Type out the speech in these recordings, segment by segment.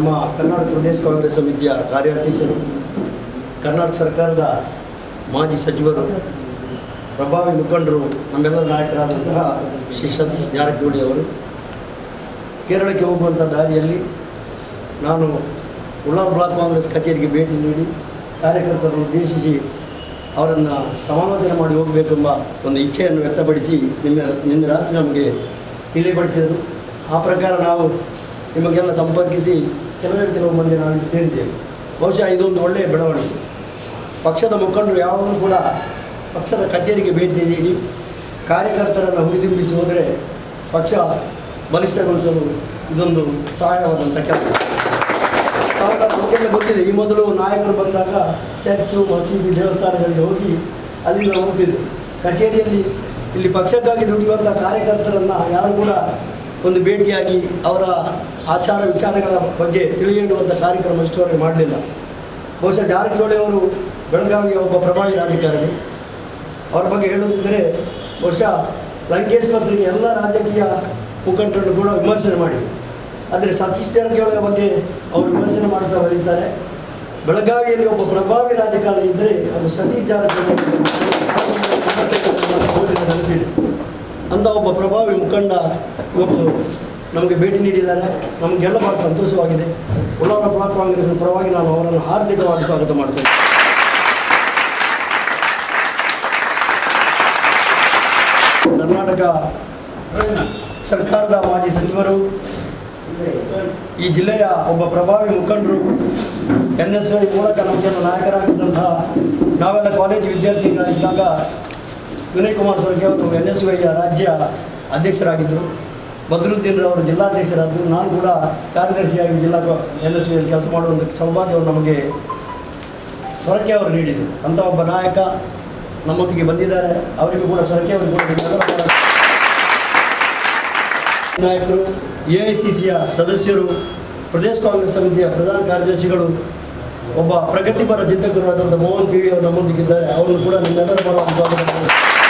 ನಮ್ಮ ಕರ್ನಾಟಕ ಪ್ರದೇಶ ಕಾಂಗ್ರೆಸ್ ಸಮಿತಿಯ ಕಾರ್ಯಾಧ್ಯಕ್ಷರು ಕರ್ನಾಟಕ ಸರ್ಕಾರದ ಮಾಜಿ ಸಚಿವರು ಪ್ರಭಾವಿ ಮುಖಂಡರು ನಮ್ಮೆಲ್ಲರ ನಾಯಕರಾದಂತಹ ಶ್ರೀ ಸತೀಶ್ ಜಾರಕಿಹೊಳಿ ಅವರು ಕೇರಳಕ್ಕೆ ಹೋಗುವಂಥ ದಾರಿಯಲ್ಲಿ ನಾನು ಉಳ್ಳಾಲ್ ಬ್ಲಾಕ್ ಕಾಂಗ್ರೆಸ್ ಕಚೇರಿಗೆ ಭೇಟಿ ನೀಡಿ ಕಾರ್ಯಕರ್ತರನ್ನು ಉದ್ದೇಶಿಸಿ ಅವರನ್ನು ಸಮಾಲೋಚನೆ ಮಾಡಿ ಹೋಗಬೇಕೆಂಬ ಒಂದು ಇಚ್ಛೆಯನ್ನು ವ್ಯಕ್ತಪಡಿಸಿ ನಿನ್ನೆ ನಿನ್ನೆ ರಾತ್ರಿ ನಮಗೆ ತಿಳಿಪಡಿಸಿದರು ಆ ಪ್ರಕಾರ ನಾವು ನಿಮಗೆಲ್ಲ ಸಂಪರ್ಕಿಸಿ ಕೆಲವೇ ಕೆಲವು ಮಂದಿ ನಾವು ಇಲ್ಲಿ ಸೇರಿದ್ದೇವೆ ಬಹುಶಃ ಇದೊಂದು ಒಳ್ಳೆಯ ಬೆಳವಣಿಗೆ ಪಕ್ಷದ ಮುಖಂಡರು ಯಾವಾಗಲೂ ಕೂಡ ಪಕ್ಷದ ಕಚೇರಿಗೆ ಭೇಟಿ ನೀಡಿ ಕಾರ್ಯಕರ್ತರನ್ನು ಹುರಿದುಂಬಿಸಿ ಹೋದರೆ ಪಕ್ಷ ಬಲಿಷ್ಠಗೊಳಿಸಲು ಇದೊಂದು ಸಹಾಯವಾದಂಥ ಕೆಲಸ ಆವಾಗ ನಮಗೆಲ್ಲ ಗೊತ್ತಿದೆ ಈ ಮೊದಲು ನಾಯಕರು ಬಂದಾಗ ಚರ್ಚು ಮಸೀದಿ ದೇವಸ್ಥಾನಗಳಿಗೆ ಹೋಗಿ ಅಲ್ಲಿಂದ ಹೋಗ್ತಿದ್ರು ಕಚೇರಿಯಲ್ಲಿ ಇಲ್ಲಿ ಪಕ್ಷಕ್ಕಾಗಿ ದುಡಿಯುವಂಥ ಕಾರ್ಯಕರ್ತರನ್ನು ಯಾರು ಕೂಡ ಒಂದು ಭೇಟಿಯಾಗಿ ಅವರ ಆಚಾರ ವಿಚಾರಗಳ ಬಗ್ಗೆ ತಿಳಿಯೇಳುವಂಥ ಕಾರ್ಯಕ್ರಮ ಇಷ್ಟವರೆಗೆ ಮಾಡಲಿಲ್ಲ ಬಹುಶಃ ಜಾರಕಿಹೊಳಿ ಅವರು ಬೆಳಗಾವಿಯ ಒಬ್ಬ ಪ್ರಭಾವಿ ರಾಜಕಾರಣಿ ಅವ್ರ ಬಗ್ಗೆ ಹೇಳುವುದಿದ್ದರೆ ಬಹುಶಃ ಲಂಕೇಶ್ ಪತ್ರಿಕೆ ಎಲ್ಲ ರಾಜಕೀಯ ಮುಖಂಡರನ್ನು ಕೂಡ ವಿಮರ್ಶನೆ ಮಾಡಿದೆ ಆದರೆ ಸತೀಶ್ ಜಾರಕಿಹೊಳಿ ಬಗ್ಗೆ ಅವರು ವಿಮರ್ಶನೆ ಮಾಡ್ತಾ ಬಂದಿದ್ದಾರೆ ಬೆಳಗಾವಿಯಲ್ಲಿ ಒಬ್ಬ ಪ್ರಭಾವಿ ರಾಜಕಾರಣಿ ಇದ್ದರೆ ಅದು ಸತೀಶ್ ಜಾರಕಿಹೊಳಿ ಓದಿದ ನೆನಪಿದೆ ಅಂಥ ಒಬ್ಬ ಪ್ರಭಾವಿ ಮುಖಂಡ ಇವತ್ತು ನಮಗೆ ಭೇಟಿ ನೀಡಿದ್ದಾರೆ ನಮಗೆಲ್ಲ ಭಾಳ ಸಂತೋಷವಾಗಿದೆ ಉಳ್ಳಾಲ ಬ್ಲಾಕ್ ಕಾಂಗ್ರೆಸ್ನ ಪರವಾಗಿ ನಾನು ಅವರನ್ನು ಹಾರ್ದಿಕವಾಗಿ ಸ್ವಾಗತ ಮಾಡ್ತೇನೆ ಕರ್ನಾಟಕ ಸರ್ಕಾರದ ಮಾಜಿ ಸಚಿವರು ಈ ಜಿಲ್ಲೆಯ ಒಬ್ಬ ಪ್ರಭಾವಿ ಮುಖಂಡರು ಎನ್ ಎಸ್ ಐ ಮೂಲಕ ನಮಗೆಲ್ಲ ನಾಯಕರಾಗಿದ್ದಂತಹ ನಾವೆಲ್ಲ ಕಾಲೇಜು ವಿದ್ಯಾರ್ಥಿಗಳಾಗಿದ್ದಾಗ ವಿನಯ್ ಕುಮಾರ್ ಸೊರಕೆ ಅವರು ಎನ್ ಎಸ್ ವೈಯ ರಾಜ್ಯ ಅಧ್ಯಕ್ಷರಾಗಿದ್ದರು ಬದ್ರುದ್ದೀನ್ ಅವರು ಜಿಲ್ಲಾಧ್ಯಕ್ಷರಾದರು ನಾನು ಕೂಡ ಕಾರ್ಯದರ್ಶಿಯಾಗಿ ಜಿಲ್ಲಾ ಎನ್ ಎಸ್ ವಿಯಲ್ಲಿ ಕೆಲಸ ಮಾಡುವಂಥ ಸೌಭಾಗ್ಯವನ್ನು ನಮಗೆ ಸೊರಕೆ ಅವರು ನೀಡಿದರು ಅಂಥ ಒಬ್ಬ ನಾಯಕ ನಮ್ಮೊಟ್ಟಿಗೆ ಬಂದಿದ್ದಾರೆ ಅವರಿಗೂ ಕೂಡ ಸೊರಕೆ ಅವರು ಕೂಡ ನಿಮ್ಮೆಲ್ಲರ ಪರವಾಗಿ ನಾಯಕರು ಎ ಐ ಸಿ ಸಿಯ ಸದಸ್ಯರು ಪ್ರದೇಶ ಕಾಂಗ್ರೆಸ್ ಸಮಿತಿಯ ಪ್ರಧಾನ ಕಾರ್ಯದರ್ಶಿಗಳು ಒಬ್ಬ ಪ್ರಗತಿಪರ ಚಿಂತಕರು ಆದಂಥ ಮೋಹನ್ ಪಿ ವಿ ಅವರು ನಮ್ಮೊಂದಿಗಿದ್ದಾರೆ ಅವರನ್ನು ಕೂಡ ನಿಮ್ಮೆಲ್ಲರ ಪರವಾಗಿ ಸ್ವಾಗತ ಮಾಡ್ತೇನೆ.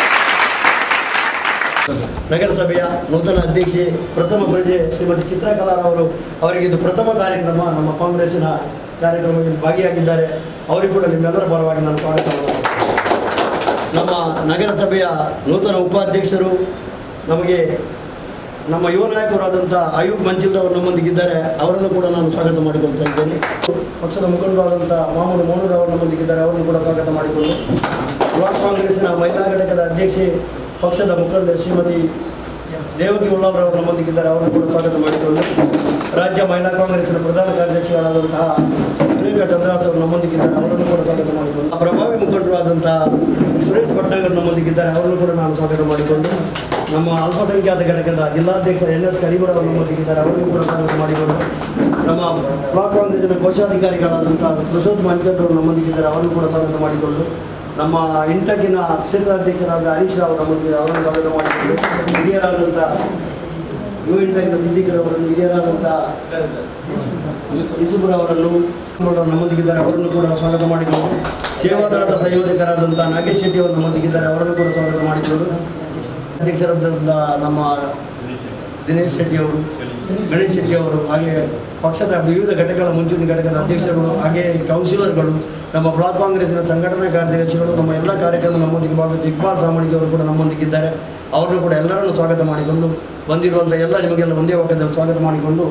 ನಗರಸಭೆಯ ನೂತನ ಅಧ್ಯಕ್ಷೆ ಪ್ರಥಮ ಪ್ರಜೆ ಶ್ರೀಮತಿ ಚಿತ್ರಕಲಾರವರು ಅವರಿಗೆ ಇದು ಪ್ರಥಮ ಕಾರ್ಯಕ್ರಮ ನಮ್ಮ ಕಾಂಗ್ರೆಸ್ಸಿನ ಕಾರ್ಯಕ್ರಮದಲ್ಲಿ ಭಾಗಿಯಾಗಿದ್ದಾರೆ ಅವರಿಗೂ ಕೂಡ ನಿಮ್ಮೆಲ್ಲರ ಪರವಾಗಿ ನಾನು ಸ್ವಾಗತ ಮಾಡ್ತೇನೆ. ನಮ್ಮ ನಗರಸಭೆಯ ನೂತನ ಉಪಾಧ್ಯಕ್ಷರು ನಮಗೆ ನಮ್ಮ ಯುವ ನಾಯಕರಾದಂಥ ಅಯೂಬ್ ಮಂಜಿಲ್ ಅವರು ನಮ್ಮೊಂದಿಗಿದ್ದಾರೆ ಅವರನ್ನು ಕೂಡ ನಾನು ಸ್ವಾಗತ ಮಾಡಿಕೊಳ್ತಾ ಇದ್ದೇನೆ ಪಕ್ಷದ ಮುಖಂಡರಾದಂಥ ಮಾಮೂಲು ಮೋನೂರ್ ಅವರು ನಮ್ಮೊಂದಿಗಿದ್ದಾರೆ ಅವರನ್ನು ಕೂಡ ಸ್ವಾಗತ ಮಾಡಿಕೊಂಡು ಬ್ಲಾಕ್ ಕಾಂಗ್ರೆಸ್ಸಿನ ಮಹಿಳಾ ಘಟಕದ ಅಧ್ಯಕ್ಷೆ ಪಕ್ಷದ ಮುಖಂಡ ಶ್ರೀಮತಿ ದೇವಕಿ ಉಳ್ಳಾವ್ರ ಅವರು ನಮ್ಮೊಂದಿಗಿದ್ದಾರೆ ಅವರನ್ನು ಕೂಡ ಸ್ವಾಗತ ಮಾಡಿಕೊಂಡು ರಾಜ್ಯ ಮಹಿಳಾ ಕಾಂಗ್ರೆಸ್ಸಿನ ಪ್ರಧಾನ ಕಾರ್ಯದರ್ಶಿಗಳಾದಂತಹ ಸುರೇಖಾ ಚಂದ್ರಾಸ್ ಅವರು ನಮ್ಮೊಂದಿಗಿದ್ದಾರೆ ಅವರನ್ನು ಕೂಡ ಸ್ವಾಗತ ಮಾಡಿಕೊಂಡು ಆ ಪ್ರಭಾವಿ ಮುಖಂಡರು ಆದಂತಹ ಸುರೇಶ್ ಭಟ್ನಾಗರ್ ನಮ್ಮೊಂದಿಗಿದ್ದಾರೆ ಅವರನ್ನು ಕೂಡ ನಾನು ಸ್ವಾಗತ ಮಾಡಿಕೊಂಡು ನಮ್ಮ ಅಲ್ಪಸಂಖ್ಯಾತ ಘಟಕದ ಜಿಲ್ಲಾಧ್ಯಕ್ಷ ಎನ್ ಎಸ್ ಕರೀಮರ್ ಅವರು ನಮ್ಮೊಂದಿಗಿದ್ದಾರೆ ಅವರನ್ನು ಕೂಡ ಸ್ವಾಗತ ಮಾಡಿಕೊಂಡು ನಮ್ಮ ಬ್ಲಾಕ್ ಕಾಂಗ್ರೆಸ್ಸಿನ ಕೋಶಾಧಿಕಾರಿಗಳಾದಂಥ ಪ್ರಸೋದ್ ಮಂಚದ್ ಅವರು ನಮ್ಮೊಂದಿಗಿದ್ದಾರೆ ಅವರನ್ನು ಕೂಡ ಸ್ವಾಗತ ಮಾಡಿಕೊಂಡು ನಮ್ಮ ಇಂಟಕಿನ ಕ್ಷೇತ್ರಾಧ್ಯಕ್ಷರಾದ ಹರೀಶ್ ರಾವ್ ನಮ್ಮೊಂದಿಗೆ ಅವರನ್ನು ಸ್ವಾಗತ ಮಾಡಿಕೊಂಡು ಹಿರಿಯರಾದಂಥ ಯುವ ಇಂಟಕಿನ ಸಿದ್ದಿಕರವರನ್ನು ಹಿರಿಯರಾದಂಥ ಯೂಸುಫರ್ ಅವರನ್ನು ಕೂಡ ನಮ್ಮೊಂದಿಗಿದ್ದಾರೆ ಅವರನ್ನು ಕೂಡ ಸ್ವಾಗತ ಮಾಡಿಕೊಂಡು ಸೇವಾದಳದ ಸಂಯೋಜಕರಾದಂಥ ನಾಗೇಶ್ ಶೆಟ್ಟಿ ಅವರು ನಮ್ಮೊಂದಿಗಿದ್ದಾರೆ ಅವರನ್ನು ಕೂಡ ಸ್ವಾಗತ ಮಾಡಿಕೊಂಡು ಅಧ್ಯಕ್ಷರಾದಂಥ ನಮ್ಮ ದಿನೇಶ್ ಶೆಟ್ಟಿ ಅವರು ಗಣೇಶ್ ಶೆಟ್ಟಿ ಅವರು ಹಾಗೆ ಪಕ್ಷದ ವಿವಿಧ ಘಟಕಗಳ ಮುಂಚೂಣಿ ಘಟಕದ ಅಧ್ಯಕ್ಷರುಗಳು ಹಾಗೆ ಕೌನ್ಸಿಲರ್ಗಳು ನಮ್ಮ ಬ್ಲಾಕ್ ಕಾಂಗ್ರೆಸ್ಸಿನ ಸಂಘಟನಾ ಕಾರ್ಯದರ್ಶಿಗಳು ನಮ್ಮ ಎಲ್ಲ ಕಾರ್ಯಕ್ರಮ ನಮ್ಮೊಂದಿಗೆ ಭಾಗವಹಿಸಿ ಇಕ್ಬಾಲ್ ಸಾಮಾಣಿಗೆ ಅವರು ಕೂಡ ನಮ್ಮೊಂದಿಗಿದ್ದಾರೆ ಅವರನ್ನು ಕೂಡ ಎಲ್ಲರನ್ನು ಸ್ವಾಗತ ಮಾಡಿಕೊಂಡು ಬಂದಿರುವಂಥ ಎಲ್ಲ ನಿಮಗೆಲ್ಲ ಒಂದೇ ಒಕ್ಕದಲ್ಲಿ ಸ್ವಾಗತ ಮಾಡಿಕೊಂಡು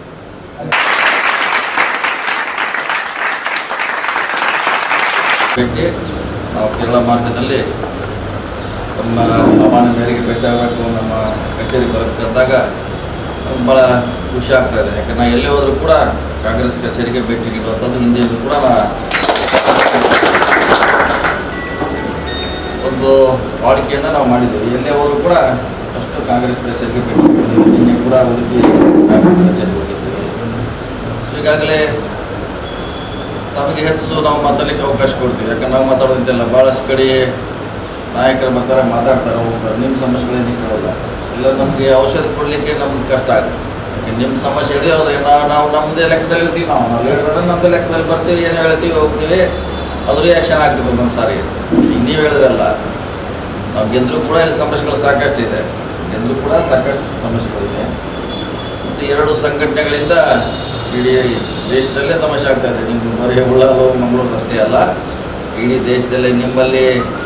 ಭೇಟಿ ನಾವು ಕೇರಳ ಮಾರ್ಗದಲ್ಲಿ ತಮ್ಮ ಆಹ್ವಾನ ಮೇರೆಗೆ ಭೇಟಿ ಆಗಬೇಕು ನಮ್ಮ ಕಚೇರಿ ಬರಕ್ಕಂದಾಗ ನಮ್ಗೆ ಭಾಳ ಖುಷಿ ಆಗ್ತಾ ಇದೆ ಯಾಕಂದ್ರೆ ನಾ ಎಲ್ಲೇ ಹೋದರೂ ಕೂಡ ಕಾಂಗ್ರೆಸ್ ಕಚೇರಿಗೆ ಭೇಟಿ ನೀಡುವಂಥದ್ದು ಹಿಂದೆಯಲ್ಲೂ ಕೂಡ ನಾ ಒಂದು ವಾಡಿಕೆಯನ್ನು ನಾವು ಮಾಡಿದ್ದೀವಿ ಎಲ್ಲೇ ಹೋದರೂ ಕೂಡ ಫಸ್ಟು ಕಾಂಗ್ರೆಸ್ ಕಚೇರಿಗೆ ಭೇಟಿ ನೀಡಿದ್ದೀವಿ ನಿನ್ನೆ ಕೂಡ ಉಡುಪಿ ಕಾಂಗ್ರೆಸ್ ಕಚೇರಿಗೆ ಹೋಗಿದ್ದೀವಿ ಸೊ ಈಗಾಗಲೇ ತಮಗೆ ಹೆಚ್ಚು ನಾವು ಮಾತಾಡಲಿಕ್ಕೆ ಅವಕಾಶ ಕೊಡ್ತೀವಿ ಯಾಕಂದ್ರೆ ನಾವು ಮಾತಾಡೋದಿಲ್ಲ ಭಾಳಷ್ಟು ಕಡೆ ನಾಯಕರು ಬರ್ತಾರೆ ಮಾತಾಡ್ತಾರೆ ಹೋಗ್ತಾರೆ ನಿಮ್ಮ ಸಮಸ್ಯೆಗಳೇನು ಕೇಳೋಲ್ಲ ಇಲ್ಲ ನಮಗೆ ಔಷಧಿ ಕೊಡಲಿಕ್ಕೆ ನಮಗೆ ಕಷ್ಟ ಆಗುತ್ತೆ ಯಾಕೆ ನಿಮ್ಮ ಸಮಸ್ಯೆ ಹೇಳಿದ್ರೆ ಹೋದ್ರೆ ನಾವು ನಾವು ನಮ್ಮದೇ ಲೆಕ್ಕದಲ್ಲಿ ಇರ್ತೀವಿ ನಾವು ನಾವು ಲೀಡರ್ ನಮ್ಮದೇ ಲೆಕ್ಕದಲ್ಲಿ ಬರ್ತೀವಿ ಏನು ಹೇಳ್ತೀವಿ ಹೋಗ್ತೀವಿ ಅದು ರಿಯಾಕ್ಷನ್ ಆಗ್ತದೆ ಒಂದೊಂದು ಸಾರಿ ಈಗ ನೀವು ಹೇಳಿದ್ರಲ್ಲ ನಾವು ಗೆದ್ದರೂ ಕೂಡ ಇಲ್ಲಿ ಸಮಸ್ಯೆಗಳು ಸಾಕಷ್ಟು ಇದೆ ಗೆದ್ದರೂ ಕೂಡ ಸಾಕಷ್ಟು ಸಮಸ್ಯೆಗಳಿದೆ ಮತ್ತು ಎರಡು ಸಂಘಟನೆಗಳಿಂದ ಇಡೀ ದೇಶದಲ್ಲೇ ಸಮಸ್ಯೆ ಆಗ್ತಾ ಇದೆ ನಿಮ್ಮ ಬರೀ ಉಳ್ಳಾಲು ಮಂಗಳೂರು ಅಷ್ಟೇ ಅಲ್ಲ ಇಡೀ ದೇಶದಲ್ಲೇ ನಿಮ್ಮಲ್ಲಿ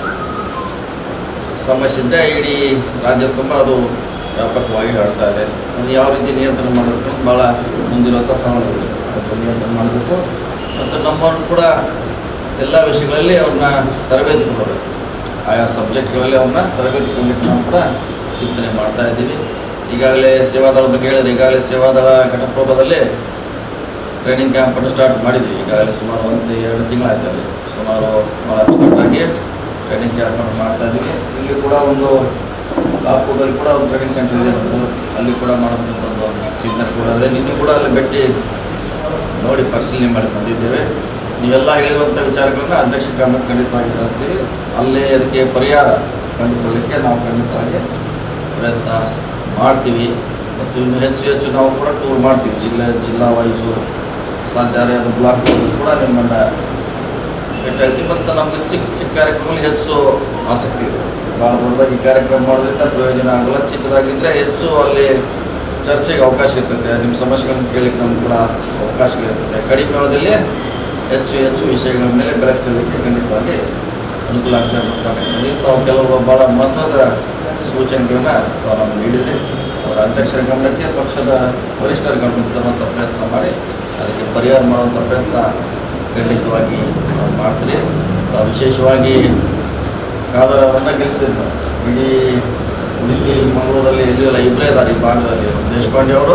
ಸಮಸ್ಯೆ ಇದ್ದರೆ ಇಡೀ ರಾಜ್ಯ ತುಂಬ ಅದು ವ್ಯಾಪಕವಾಗಿ ಹರಡ್ತಾ ಇದೆ ಅದು ಯಾವ ರೀತಿ ನಿಯಂತ್ರಣ ಮಾಡಬೇಕು ಅಂತ ಭಾಳ ಮುಂದಿರುವಂಥ ಸವಾಲುಗಳು ಅದನ್ನು ನಿಯಂತ್ರಣ ಮಾಡಬೇಕು ಮತ್ತು ನಮ್ಮವ್ರು ಕೂಡ ಎಲ್ಲ ವಿಷಯಗಳಲ್ಲಿ ಅವ್ರನ್ನ ತರಬೇತಿ ಕೊಡಬೇಕು ಆಯಾ ಸಬ್ಜೆಕ್ಟ್ಗಳಲ್ಲಿ ಅವ್ರನ್ನ ತರಬೇತಿ ಕೊಡಲಿಕ್ಕೆ ನಾವು ಕೂಡ ಚಿಂತನೆ ಮಾಡ್ತಾ ಇದ್ದೀವಿ ಈಗಾಗಲೇ ಸೇವಾದಳ ಬಗ್ಗೆ ಹೇಳಿದ್ರೆ ಈಗಾಗಲೇ ಸೇವಾದಳ ಘಟಪ್ರಭದಲ್ಲಿ ಟ್ರೈನಿಂಗ್ ಕ್ಯಾಂಪನ್ನು ಸ್ಟಾರ್ಟ್ ಮಾಡಿದ್ದೀವಿ ಈಗಾಗಲೇ ಸುಮಾರು ಒಂದು ಎರಡು ತಿಂಗಳಾಯ್ತು ಅಲ್ಲಿ ಸುಮಾರು ಭಾಳ ಅಚ್ಚುಕಟ್ಟಾಗಿ ಟ್ರೈನಿಂಗ್ ಕ್ಯಾಂಪನ್ನು ಮಾಡ್ತಾ ಇದ್ದೀವಿ ಇಲ್ಲಿ ಕೂಡ ಒಂದು ಲಾಪುದಲ್ಲಿ ಕೂಡ ಒಂದು ಟ್ರೈನಿಂಗ್ ಸೆಂಟರ್ ಇದೆ ನಮ್ಮದು ಅಲ್ಲಿ ಕೂಡ ಮಾಡಬೇಕಂತ ಒಂದು ಚಿಂತನೆ ಕೂಡ ಇದೆ ನಿನ್ನೆ ಕೂಡ ಅಲ್ಲಿ ಭೇಟಿ ನೋಡಿ ಪರಿಶೀಲನೆ ಮಾಡಿ ಬಂದಿದ್ದೇವೆ ನೀವೆಲ್ಲ ಹೇಳಿರುವಂಥ ವಿಚಾರಗಳನ್ನ ಅಧ್ಯಕ್ಷ ಗಮನಕ್ಕೆ ಖಂಡಿತವಾಗಿ ತರ್ತೀವಿ ಅಲ್ಲೇ ಅದಕ್ಕೆ ಪರಿಹಾರ ಕಂಡುಕೊಳ್ಳಿಕ್ಕೆ ನಾವು ಖಂಡಿತವಾಗಿ ಪ್ರಯತ್ನ ಮಾಡ್ತೀವಿ ಮತ್ತು ಇನ್ನು ಹೆಚ್ಚು ಹೆಚ್ಚು ನಾವು ಕೂಡ ಟೂರ್ ಮಾಡ್ತೀವಿ ಜಿಲ್ಲೆ ಜಿಲ್ಲಾ ವೈಸು ಸಾಧ್ಯ ಅದು ಬ್ಲಾಕ್ ಕೂಡ ನಿಮ್ಮನ್ನು ಭೇಟಿಯಾಗ್ತೀವಿ ಮತ್ತು ನಮಗೆ ಚಿಕ್ಕ ಚಿಕ್ಕ ಕಾರ್ಯಕ್ರಮದಲ್ಲಿ ಹೆಚ್ಚು ಆಸಕ್ತಿ ಇದೆ ಭಾಳ ದೊಡ್ಡದಾಗಿ ಕಾರ್ಯಕ್ರಮ ಮಾಡೋದ್ರಿಂದ ಪ್ರಯೋಜನ ಆಗಲ್ಲ ಚಿಕ್ಕದಾಗಿದ್ದರೆ ಹೆಚ್ಚು ಅಲ್ಲಿ ಚರ್ಚೆಗೆ ಅವಕಾಶ ಇರ್ತೈತೆ ನಿಮ್ಮ ಸಮಸ್ಯೆಗಳನ್ನು ಕೇಳಲಿಕ್ಕೆ ನಮ್ಗೆ ಕೂಡ ಅವಕಾಶಗಳಿರ್ತೈತೆ ಕಡಿಮೆ ಅವಧಿಯಲ್ಲಿ ಹೆಚ್ಚು ಹೆಚ್ಚು ವಿಷಯಗಳ ಮೇಲೆ ಬೆಳಕು ಚೆಲ್ಲಲಿಕ್ಕೆ ಖಂಡಿತವಾಗಿ ಅನುಕೂಲ ಆಗ್ತಾ ಇರ್ಬೇಕು ಕಾರ್ಯಕ್ರಮದಲ್ಲಿ ತಾವು ಕೆಲವು ಭಾಳ ಮಹತ್ವದ ಸೂಚನೆಗಳನ್ನು ತಾವು ನಮ್ಗೆ ನೀಡಿದ್ರಿ ಅವರ ಅಧ್ಯಕ್ಷರ ಗಮನಕ್ಕೆ ಪಕ್ಷದ ವರಿಷ್ಠರ ಗಮನಕ್ಕೆ ತರುವಂಥ ಪ್ರಯತ್ನ ಮಾಡಿ ಅದಕ್ಕೆ ಪರಿಹಾರ ಮಾಡುವಂಥ ಪ್ರಯತ್ನ ಖಂಡಿತವಾಗಿ ನಾವು ಮಾಡ್ತೀರಿ ತಾವು ವಿಶೇಷವಾಗಿ ಕಾದರ್ ಅವರನ್ನ ಗೆಲ್ಲಿಸಿದ್ರು ಇಡೀ ಉಡುಪಿ ಮಂಗಳೂರಲ್ಲಿ ಎಲ್ಲಿಯೂ ಇಲ್ಲ ಇಬ್ಬರೇ ಇದ್ದಾರೆ ಈ ಭಾಗದಲ್ಲಿ ದೇಶಪಾಂಡೆ ಅವರು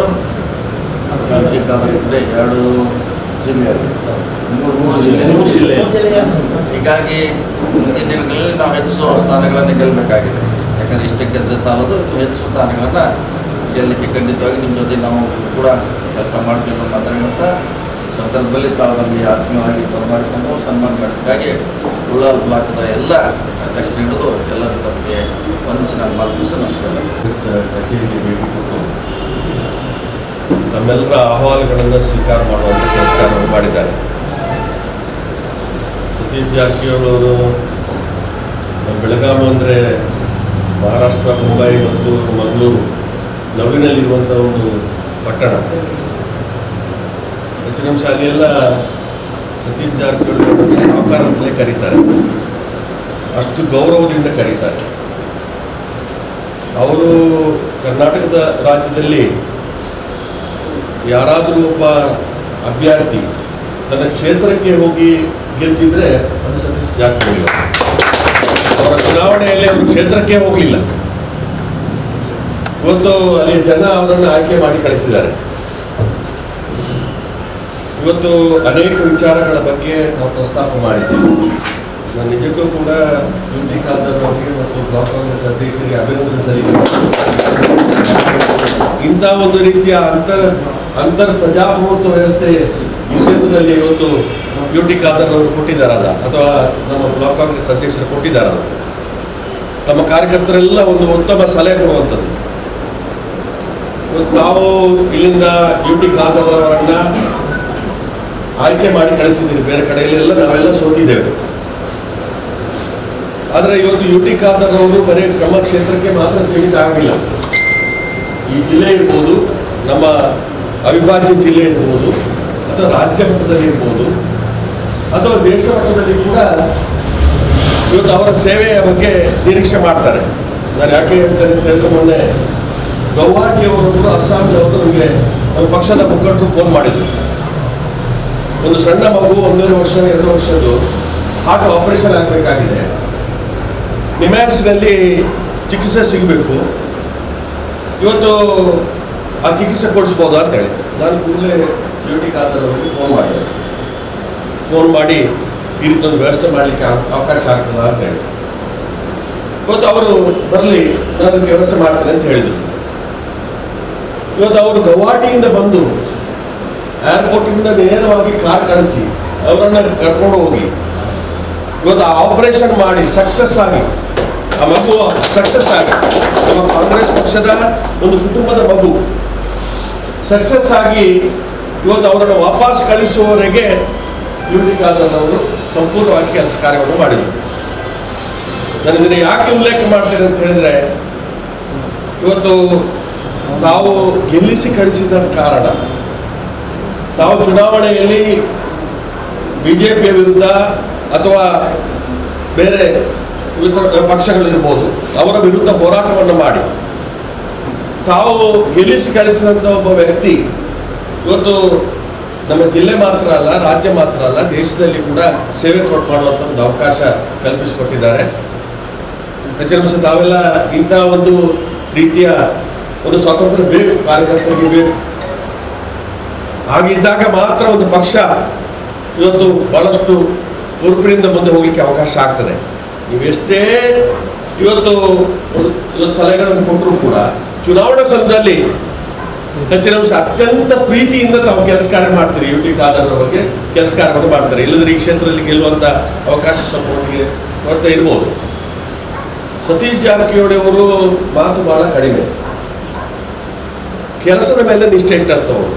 ಡಿ ಕಾದರ್ ಇಬ್ಬರೇ ಎರಡು ಜಿಲ್ಲೆಯಲ್ಲಿ ಮೂರು ಮೂರು ಜಿಲ್ಲೆ ಮೂರು ಜಿಲ್ಲೆ. ಹೀಗಾಗಿ ಮುಂದಿನ ದಿನಗಳಲ್ಲಿ ನಾವು ಹೆಚ್ಚು ಸ್ಥಾನಗಳನ್ನು ಗೆಲ್ಲಬೇಕಾಗಿದೆ ಯಾಕಂದರೆ ಇಷ್ಟಕ್ಕೆ ಗೆದ್ದರೆ ಸಾಲದು ಇನ್ನು ಹೆಚ್ಚು ಸ್ಥಾನಗಳನ್ನು ಗೆಲ್ಲಲಿಕ್ಕೆ ಖಂಡಿತವಾಗಿ ನಿಮ್ಮ ಜೊತೆ ನಾವು ಕೂಡ ಕೆಲಸ ಮಾಡ್ತೀವಿ ಅನ್ನೋ ಮಾತಾಡೋಂಥ ಈ ಸಂದರ್ಭದಲ್ಲಿ ತಾವು ನಮಗೆ ಆತ್ಮೀಯವಾಗಿ ಬರಮಾಡಿಕೊಂಡು ಸನ್ಮಾನ ಮಾಡಿದ್ದಕ್ಕಾಗಿ ಉಳ್ಳಾಲ್ ಬ್ಲಾಕ್ದ ಎಲ್ಲ ಅಧ್ಯಕ್ಷರು ಹಿಡಿದು ಎಲ್ಲರೂ ತಮಗೆ ವಂದಿಸಿ ನಾನು ಮಾರ್ಪಿಸಿ ನಮಸ್ಕಾರ ಕಾಂಗ್ರೆಸ್ ಕಚೇರಿಗೆ ಭೇಟಿ ಕೊಟ್ಟು ತಮ್ಮೆಲ್ಲರ ಅಹವಾಲುಗಳನ್ನು ಸ್ವೀಕಾರ ಮಾಡುವಂಥ ಕೆಲಸವನ್ನು ಮಾಡಿದ್ದಾರೆ ಸತೀಶ್ ಜಾರಕಿಹೊಳಿ ಅವರು ನಮ್ಮ ಬೆಳಗಾವಿ ಅಂದರೆ ಮಹಾರಾಷ್ಟ್ರ ಮುಂಬೈ ಮತ್ತು ಮಂಗಳೂರು ನಡುವಿನಲ್ಲಿರುವಂಥ ಒಂದು ಪಟ್ಟಣ ಹೆಚ್ಚಿನ ಶಾಲೆಯೆಲ್ಲ ಸತೀಶ್ ಜಾರಕಿಹೊಳಿ ಅವರನ್ನು ಸಾಹುಕಾರ ಅಂತಲೇ ಕರೀತಾರೆ ಅಷ್ಟು ಗೌರವದಿಂದ ಕರೀತಾರೆ ಅವರು ಕರ್ನಾಟಕದ ರಾಜ್ಯದಲ್ಲಿ ಯಾರಾದರೂ ಒಬ್ಬ ಅಭ್ಯರ್ಥಿ ತನ್ನ ಕ್ಷೇತ್ರಕ್ಕೆ ಹೋಗಿ ಗೆಲ್ತಿದ್ರೆ ಅದು ಸತೀಶ್ ಜಾರಕಿಹೊಳಿ ಅವರು ಅವರ ಚುನಾವಣೆಯಲ್ಲಿ ಅವರು ಕ್ಷೇತ್ರಕ್ಕೆ ಹೋಗಲಿಲ್ಲ ಇವತ್ತು ಅಲ್ಲಿ ಜನ ಅವರನ್ನು ಆಯ್ಕೆ ಮಾಡಿ ಕಳಿಸಿದ್ದಾರೆ ಇವತ್ತು ಅನೇಕ ವಿಚಾರಗಳ ಬಗ್ಗೆ ನಾವು ಪ್ರಸ್ತಾಪ ಮಾಡಿದ್ದೀವಿ ನಾನು ನಿಜಕ್ಕೂ ಕೂಡ ಯುಟಿ ಖಾದರ್ ಅವರಿಗೆ ಮತ್ತು ಬ್ಲಾಕ್ ಕಾಂಗ್ರೆಸ್ ಅಧ್ಯಕ್ಷರಿಗೆ ಅಭಿನಂದನೆ ಸಲ್ಲಿಕೆ ಇಂಥ ಒಂದು ರೀತಿಯ ಅಂತರ್ ಅಂತರ್ ಪ್ರಜಾಪ್ರಭುತ್ವ ವ್ಯವಸ್ಥೆ ಈ ಕ್ಷೇತ್ರದಲ್ಲಿ ಇವತ್ತು ಯುಟಿ ಖಾದರ್ ಅವರು ಕೊಟ್ಟಿದ್ದಾರಲ್ಲ ಅಥವಾ ನಮ್ಮ ಬ್ಲಾಕ್ ಕಾಂಗ್ರೆಸ್ ಅಧ್ಯಕ್ಷರು ಕೊಟ್ಟಿದ್ದಾರಲ್ಲ ತಮ್ಮ ಕಾರ್ಯಕರ್ತರೆಲ್ಲ ಒಂದು ಉತ್ತಮ ಸಲಹೆ ಕೊಡುವಂಥದ್ದು ಇವತ್ತು ನಾವು ಇಲ್ಲಿಂದ ಯುಟಿ ಖಾದರ್ ಅವರನ್ನ ಆಯ್ಕೆ ಮಾಡಿ ಕಳಿಸಿದ್ದೀರಿ ಬೇರೆ ಕಡೆಯಲ್ಲೆಲ್ಲ ನಾವೆಲ್ಲ ಸೋತಿದ್ದೇವೆ ಆದರೆ ಇವತ್ತು ಯು ಟಿ ಖಾದರ್ ಅವರು ಬರೀ ನಮ್ಮ ಕ್ಷೇತ್ರಕ್ಕೆ ಮಾತ್ರ ಸೀಮಿತ ಆಗಿಲ್ಲ ಈ ಜಿಲ್ಲೆ ಇರ್ಬೋದು ನಮ್ಮ ಅವಿಭಾಜ್ಯ ಜಿಲ್ಲೆ ಇರ್ಬೋದು ಅಥವಾ ರಾಜ್ಯ ಮಟ್ಟದಲ್ಲಿ ಇರ್ಬೋದು ಅಥವಾ ದೇಶ ಮಟ್ಟದಲ್ಲಿ ಕೂಡ ಇವತ್ತು ಅವರ ಸೇವೆಯ ಬಗ್ಗೆ ನಿರೀಕ್ಷೆ ಮಾಡ್ತಾರೆ ನಾನು ಯಾಕೆ ಹೇಳ್ತೇನೆ ಅಂತ ಹೇಳಿದ್ರೆ ಮೊನ್ನೆ ಗೌಹಾಟಿಯವರು ಕೂಡ ಅಸ್ಸಾಂನವರು ನಮಗೆ ನಮ್ಮ ಪಕ್ಷದ ಮುಖಂಡರು ಫೋನ್ ಮಾಡಿದರು ಒಂದು ಸಣ್ಣ ಮಗು ಒಂದೂವರೆ ವರ್ಷ ಎರಡು ವರ್ಷದ್ದು ಹಾರ್ಟ್ ಆಪರೇಷನ್ ಆಗಬೇಕಾಗಿದೆ ನಿಮ್ಯಾಕ್ಸ್ನಲ್ಲಿ ಚಿಕಿತ್ಸೆ ಸಿಗಬೇಕು ಇವತ್ತು ಆ ಚಿಕಿತ್ಸೆ ಕೊಡಿಸ್ಬೋದಾ ಅಂತೇಳಿ ನಾನು ಕೂಡಲೇ ಡ್ಯೂಟಿ ಖಾದರ್ ಅವರಿಗೆ ಫೋನ್ ಮಾಡಿದೆ ಫೋನ್ ಮಾಡಿ ಈ ರೀತಿ ಒಂದು ವ್ಯವಸ್ಥೆ ಮಾಡಲಿಕ್ಕೆ ಅವಕಾಶ ಆಗ್ತದಾ ಅಂತ ಹೇಳಿ ಇವತ್ತು ಅವರು ಬರಲಿ ನಾನು ಅದಕ್ಕೆ ವ್ಯವಸ್ಥೆ ಮಾಡ್ತೇನೆ ಅಂತ ಹೇಳಿದರು ಇವತ್ತು ಅವರು ಗೌಹಾಟಿಯಿಂದ ಬಂದು ಏರ್ಪೋರ್ಟಿಂದ ನೇರವಾಗಿ ಕಾರ್ ಕಳಿಸಿ ಅವರನ್ನ ಕರ್ಕೊಂಡು ಹೋಗಿ ಇವತ್ತು ಆ ಆಪರೇಷನ್ ಮಾಡಿ ಸಕ್ಸಸ್ ಆಗಿ ಆ ಮಗು ಸಕ್ಸಸ್ ಆಗಿ ನಮ್ಮ ಕಾಂಗ್ರೆಸ್ ಪಕ್ಷದ ಒಂದು ಕುಟುಂಬದ ಮಗು ಸಕ್ಸಸ್ ಆಗಿ ಇವತ್ತು ಅವರನ್ನು ವಾಪಸ್ ಕಳಿಸುವವರೆಗೆ ಯುಟಿ ಖಾದರ್ ಅವರು ಸಂಪೂರ್ಣವಾಗಿ ಕೆಲಸ ಕಾರ್ಯವನ್ನು ಮಾಡಿದರು ನಾನು ಇದನ್ನು ಯಾಕೆ ಉಲ್ಲೇಖ ಮಾಡ್ತೇನೆ ಅಂತ ಹೇಳಿದ್ರೆ ಇವತ್ತು ತಾವು ಗೆಲ್ಲಿಸಿ ಕಳಿಸಿದ ಕಾರಣ ತಾವು ಚುನಾವಣೆಯಲ್ಲಿ ಬಿಜೆಪಿಯ ವಿರುದ್ಧ ಅಥವಾ ಬೇರೆ ಇತರ ಪಕ್ಷಗಳಿರ್ಬೋದು ಅವರ ವಿರುದ್ಧ ಹೋರಾಟವನ್ನು ಮಾಡಿ ತಾವು ಗೆಲ್ಲಿಸಿ ಕಳಿಸಿದಂಥ ಒಬ್ಬ ವ್ಯಕ್ತಿ ಇವತ್ತು ನಮ್ಮ ಜಿಲ್ಲೆ ಮಾತ್ರ ಅಲ್ಲ ರಾಜ್ಯ ಮಾತ್ರ ಅಲ್ಲ ದೇಶದಲ್ಲಿ ಕೂಡ ಸೇವೆ ಕೊಟ್ಟು ಮಾಡುವಂಥ ಒಂದು ಅವಕಾಶ ಕಲ್ಪಿಸಿಕೊಟ್ಟಿದ್ದಾರೆ ಹೆಚ್ಚಿನ ಅಂಶ ತಾವೆಲ್ಲ ಇಂಥ ಒಂದು ರೀತಿಯ ಒಂದು ಸ್ವಾತಂತ್ರ್ಯ ಬೇಕು ಕಾರ್ಯಕರ್ತರಿಗೆ ಬೇಕು ಹಾಗಿದ್ದಾಗ ಮಾತ್ರ ಒಂದು ಪಕ್ಷ ಇವತ್ತು ಬಹಳಷ್ಟು ಹುರುಪಿನಿಂದ ಮುಂದೆ ಹೋಗ್ಲಿಕ್ಕೆ ಅವಕಾಶ ಆಗ್ತದೆ ನೀವು ಎಷ್ಟೇ ಇವತ್ತು ಒಂದು- ಇವತ್ತು ಸಲಹೆಗಳನ್ನು ಕೊಟ್ಟರು ಕೂಡ ಚುನಾವಣಾ ಸಮಯದಲ್ಲಿ ಹೆಚ್ಚಿನ ಅಂಶ ಅತ್ಯಂತ ಪ್ರೀತಿಯಿಂದ ತಾವು ಕೆಲಸ ಕಾರ್ಯ ಮಾಡ್ತೀರಿ ಯು ಟಿ ಖಾದರ್ ಬಗ್ಗೆ ಕೆಲಸ ಕಾರ್ಯವನ್ನು ಮಾಡ್ತಾರೆ ಇಲ್ಲದ್ರೆ ಈ ಕ್ಷೇತ್ರದಲ್ಲಿ ಗೆಲ್ಲುವಂತ ಅವಕಾಶ ಸ್ವಲ್ಪ ಮಟ್ಟಿಗೆ ಕೊರತೆ ಇರ್ಬೋದು ಸತೀಶ್ ಜಾರಕಿಹೊಳಿ ಅವರು ಮಾತು ಬಹಳ ಕಡಿಮೆ ಕೆಲಸದ ಮೇಲೆ ನಿಷ್ಠೆ ಇಟ್ಟಂಥವ್ರು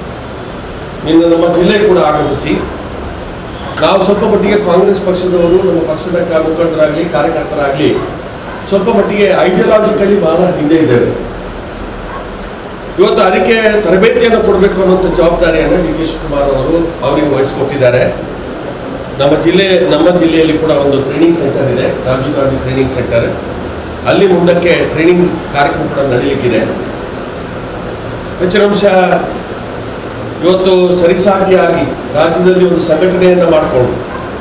ಇನ್ನು ನಮ್ಮ ಜಿಲ್ಲೆ ಕೂಡ ಆಗಮಿಸಿ ನಾವು ಸ್ವಲ್ಪ ಮಟ್ಟಿಗೆ ಕಾಂಗ್ರೆಸ್ ಪಕ್ಷದವರು ನಮ್ಮ ಪಕ್ಷದ ಕ- ಮುಖಂಡರಾಗಲಿ ಕಾರ್ಯಕರ್ತರಾಗಲಿ ಸ್ವಲ್ಪ ಮಟ್ಟಿಗೆ ಐಡಿಯಾಲಜಿಕಲಿ ಬಹಳ ಹಿಂದೆ ಇದ್ದೇವೆ ಇವತ್ತು ಅದಕ್ಕೆ ತರಬೇತಿಯನ್ನು ಕೊಡಬೇಕು ಅನ್ನುವಂಥ ಜವಾಬ್ದಾರಿಯನ್ನು ಡಿ ಕೆ ಶಿವಕುಮಾರ್ ಅವರು ಅವರಿಗೆ ವಹಿಸಿಕೊಟ್ಟಿದ್ದಾರೆ ನಮ್ಮ ಜಿಲ್ಲೆ ನಮ್ಮ ಜಿಲ್ಲೆಯಲ್ಲಿ ಕೂಡ ಒಂದು ಟ್ರೈನಿಂಗ್ ಸೆಂಟರ್ ಇದೆ ರಾಜೀವ್ ಗಾಂಧಿ ಟ್ರೈನಿಂಗ್ ಸೆಂಟರ್ ಅಲ್ಲಿ ಮುಂದಕ್ಕೆ ಟ್ರೈನಿಂಗ್ ಕಾರ್ಯಕ್ರಮ ಕೂಡ ನಡೀಲಿಕ್ಕಿದೆ ಹೆಚ್ಚಿನ ಅಂಶ ಇವತ್ತು ಸರಿಸಾಟಿಯಾಗಿ ರಾಜ್ಯದಲ್ಲಿ ಒಂದು ಸಂಘಟನೆಯನ್ನು ಮಾಡಿಕೊಂಡು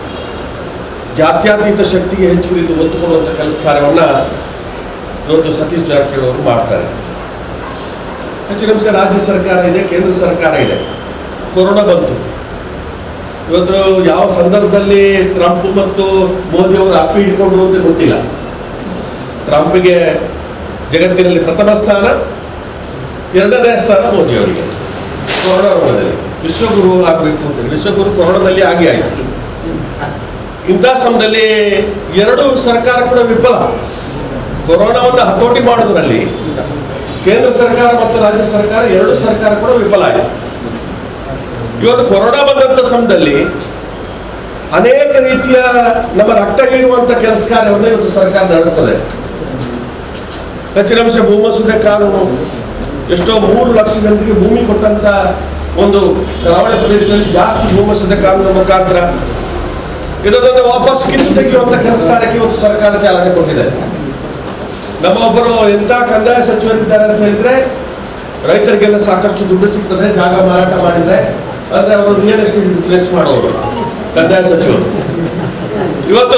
ಜಾತ್ಯತೀತ ಶಕ್ತಿಗೆ ಹೆಚ್ಚು ರೀತಿ ಒತ್ತು ಕೊಡುವಂಥ ಕೆಲಸ ಕಾರ್ಯವನ್ನು ಇವತ್ತು ಸತೀಶ್ ಜಾರಕಿಹೊಳಿ ಅವರು ಮಾಡ್ತಾರೆ ಹೆಚ್ಚಿನ ಅಂಶ ರಾಜ್ಯ ಸರ್ಕಾರ ಇದೆ ಕೇಂದ್ರ ಸರ್ಕಾರ ಇದೆ ಕೊರೋನಾ ಬಂತು ಇವತ್ತು ಯಾವ ಸಂದರ್ಭದಲ್ಲಿ ಟ್ರಂಪ್ ಮತ್ತು ಮೋದಿ ಅವರು ಅಪ್ಪಿ ಹಿಡ್ಕೊಂಡ್ರು ಅಂತ ಗೊತ್ತಿಲ್ಲ ಟ್ರಂಪ್ಗೆ ಜಗತ್ತಿನಲ್ಲಿ ಪ್ರಥಮ ಸ್ಥಾನ ಎರಡನೇ ಸ್ಥಾನ ಮೋದಿ ಅವರಿಗೆ ಕೊರೋನಾ ರೋಗದಲ್ಲಿ ವಿಶ್ವಗುರು ಆಗಬೇಕು ಅಂತ ವಿಶ್ವಗುರು ಕೊರೋನಾದಲ್ಲಿ ಆಗಿ ಆಯಿತು ಇಂಥ ಸಮಯದಲ್ಲಿ ಎರಡು ಸರ್ಕಾರ ಕೂಡ ವಿಫಲ ಕೊರೋನಾವನ್ನು ಹತೋಟಿ ಮಾಡೋದ್ರಲ್ಲಿ ಕೇಂದ್ರ ಸರ್ಕಾರ ಮತ್ತು ರಾಜ್ಯ ಸರ್ಕಾರ ಎರಡು ಸರ್ಕಾರ ಕೂಡ ವಿಫಲ ಆಯಿತು ಇವತ್ತು ಕೊರೋನಾ ಬಂದಂಥ ಸಮಯದಲ್ಲಿ ಅನೇಕ ರೀತಿಯ ನಮ್ಮ ರಕ್ತ ಹೀರುವಂಥ ಕೆಲಸ ಕಾರ್ಯವನ್ನು ಇವತ್ತು ಸರ್ಕಾರ ನಡೆಸ್ತದೆ ಹೆಚ್ಚಿನ ಅಂಶ ಭೂಮಸೂದೆ ಕಾನೂನು ಎಷ್ಟೋ ಮೂರು ಲಕ್ಷ ಜನರಿಗೆ ಭೂಮಿ ಕೊಟ್ಟಂತ ಒಂದು ಕರಾವಳಿ ಪ್ರದೇಶದಲ್ಲಿ ಜಾಸ್ತಿ ಭೂಮಸೂದೆ ಕಾನೂನು ಮುಖಾಂತರ ಇದನ್ನು ವಾಪಸ್ ಕಿತ್ತು ತೆಗೆಯುವಂತ ಕೆಲಸ ಕಾರ್ಯಕ್ಕೆ ಇವತ್ತು ಸರ್ಕಾರ ಚಾಲನೆ ಕೊಟ್ಟಿದೆ ನಮ್ಮ ಒಬ್ಬರು ಎಂಥ ಕಂದಾಯ ಸಚಿವರಿದ್ದಾರೆ ಅಂತ ಹೇಳಿದ್ರೆ ರೈತರಿಗೆಲ್ಲ ಸಾಕಷ್ಟು ದುಡ್ಡು ಸಿಗ್ತದೆ ಜಾಗ ಮಾರಾಟ ಮಾಡಿದ್ರೆ ಅಂದ್ರೆ ಅವರು ರಿಯಲ್ ಎಸ್ಟೇಟ್ ಬಿಸ್ನೆಸ್ ಮಾಡೋರು ಕಂದಾಯ ಸಚಿವರು ಇವತ್ತು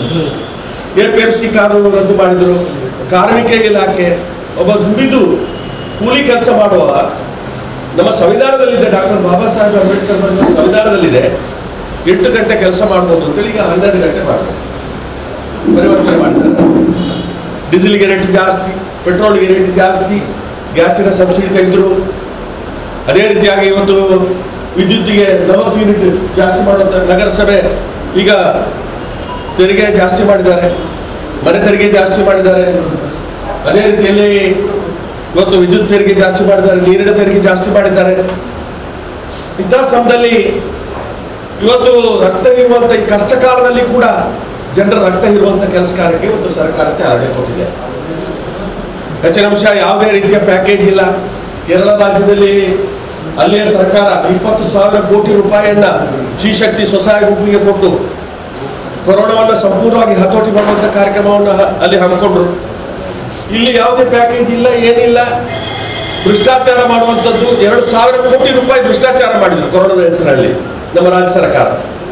ಎ ಪಿ ಎಂ ಸಿ ಕಾನೂನು ರದ್ದು ಮಾಡಿದರು ಕಾರ್ಮಿಕ ಇಲಾಖೆ ಒಬ್ಬ ದುಡಿದು ಕೂಲಿ ಕೆಲಸ ಮಾಡುವ ನಮ್ಮ ಸಂವಿಧಾನದಲ್ಲಿದೆ ಡಾಕ್ಟರ್ ಬಾಬಾ ಸಾಹೇಬ್ ಅಂಬೇಡ್ಕರ್ ಬರೆದ ಸಂವಿಧಾನದಲ್ಲಿದೆ ಎಂಟು ಗಂಟೆ ಕೆಲಸ ಮಾಡ್ಬೋದು ಅಂತೇಳಿ ಈಗ ಹನ್ನೆರಡು ಗಂಟೆ ಮಾಡ್ಬೋದು ಪರಿವರ್ತನೆ ಮಾಡಿದ್ದಾರೆ ಡೀಸೆಲ್ಗೆ ರೇಟ್ ಜಾಸ್ತಿ ಪೆಟ್ರೋಲ್ಗೆ ರೇಟ್ ಜಾಸ್ತಿ ಗ್ಯಾಸಿನ ಸಬ್ಸಿಡಿ ತೆಗೆದ್ರು ಅದೇ ರೀತಿಯಾಗಿ ಇವತ್ತು ವಿದ್ಯುತ್ತಿಗೆ ನಲವತ್ತು ಯೂನಿಟ್ ಜಾಸ್ತಿ ಮಾಡುವಂಥ ನಗರಸಭೆ ಈಗ ತೆರಿಗೆ ಜಾಸ್ತಿ ಮಾಡಿದ್ದಾರೆ ಮನೆ ತೆರಿಗೆ ಜಾಸ್ತಿ ಮಾಡಿದ್ದಾರೆ ಅದೇ ರೀತಿಯಲ್ಲಿ ಇವತ್ತು ವಿದ್ಯುತ್ ತೆರಿಗೆ ಜಾಸ್ತಿ ಮಾಡಿದ್ದಾರೆ ನೀರಿನ ತೆರಿಗೆ ಜಾಸ್ತಿ ಮಾಡಿದ್ದಾರೆ ಇಂಥ ಸಮಯದಲ್ಲಿ ಇವತ್ತು ರಕ್ತ ಇರುವಂಥ ಈ ಕಷ್ಟ ಕಾಲದಲ್ಲಿ ಕೂಡ ಜನರ ರಕ್ತ ಇರುವಂಥ ಕೆಲಸ ಕಾರ್ಯಕ್ಕೆ ಇವತ್ತು ಸರ್ಕಾರ ಚಾಲನೆ ಕೊಟ್ಟಿದೆ ಹೆಚ್ಚಿನ ಅಂಶ ಯಾವುದೇ ರೀತಿಯ ಪ್ಯಾಕೇಜ್ ಇಲ್ಲ ಕೇರಳ ರಾಜ್ಯದಲ್ಲಿ ಅಲ್ಲಿಯ ಸರ್ಕಾರ ಇಪ್ಪತ್ತು ಸಾವಿರ ಕೋಟಿ ರೂಪಾಯಿಯನ್ನ ಶ್ರೀಶಕ್ತಿ ಸ್ವಸಹಾಯ ಗುಂಪಿಗೆ ಕೊಟ್ಟು ಕೊರೋನಾವನ್ನು ಸಂಪೂರ್ಣವಾಗಿ ಹತೋಟಿ ಮಾಡುವಂಥ ಕಾರ್ಯಕ್ರಮವನ್ನು ಹ- ಅಲ್ಲಿ ಹಮ್ಮಿಕೊಂಡ್ರು ಇಲ್ಲಿ ಯಾವುದೇ ಪ್ಯಾಕೇಜ್ ಇಲ್ಲ ಏನಿಲ್ಲ ಭ್ರಷ್ಟಾಚಾರ ಮಾಡುವಂಥದ್ದು ಎರಡು ಸಾವಿರ ಕೋಟಿ ರೂಪಾಯಿ ಭ್ರಷ್ಟಾಚಾರ ಮಾಡಿದ್ರು ಕೊರೋನಾದ ಹೆಸರಲ್ಲಿ ನಮ್ಮ ರಾಜ್ಯ ಸರ್ಕಾರ